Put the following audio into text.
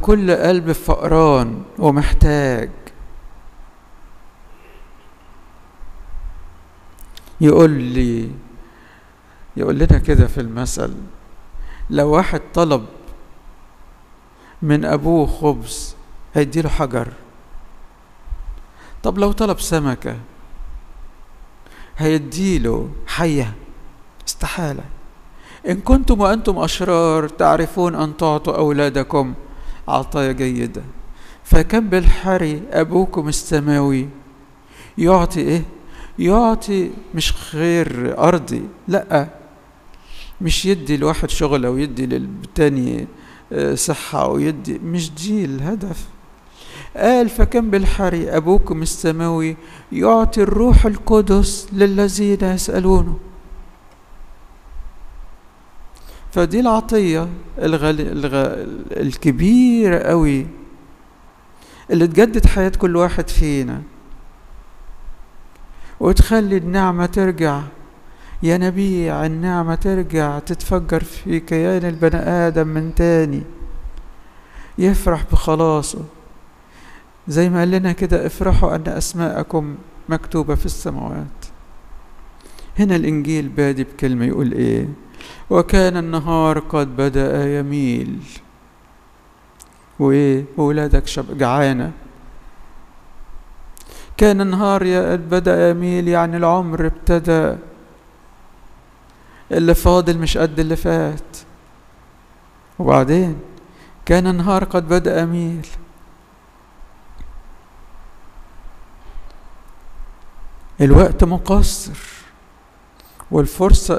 كل قلب فقران ومحتاج يقول لي يقول لنا كده في المثل لو واحد طلب من ابوه خبز هيديله حجر طب لو طلب سمكة هيديله حية استحالة إن كنتم وأنتم أشرار تعرفون أن تعطوا أولادكم عطايا جيدة فكم بالحري أبوكم السماوي يعطي إيه؟ يعطي مش خير أرضي لأ مش يدي الواحد شغل أو يدي للتاني صحة أو يدي مش دي الهدف قال فكم بالحري أبوكم السماوي يعطي الروح القدس للذين يسألونه فدي العطية الغل... الغ... الكبيرة قوي اللي تجدد حياة كل واحد فينا وتخلي النعمة ترجع يا نبيع النعمة ترجع تتفجر في كيان البني آدم من تاني يفرح بخلاصه زي ما قال لنا كده افرحوا أن أسماءكم مكتوبة في السماوات هنا الإنجيل بادي بكلمة يقول إيه وكان النهار قد بدأ يميل وإيه وولادك شب جعانة كان النهار بدأ يميل يعني العمر ابتدى اللي فاضل مش قد اللي فات وبعدين كان النهار قد بدأ يميل الوقت مقصر والفرصة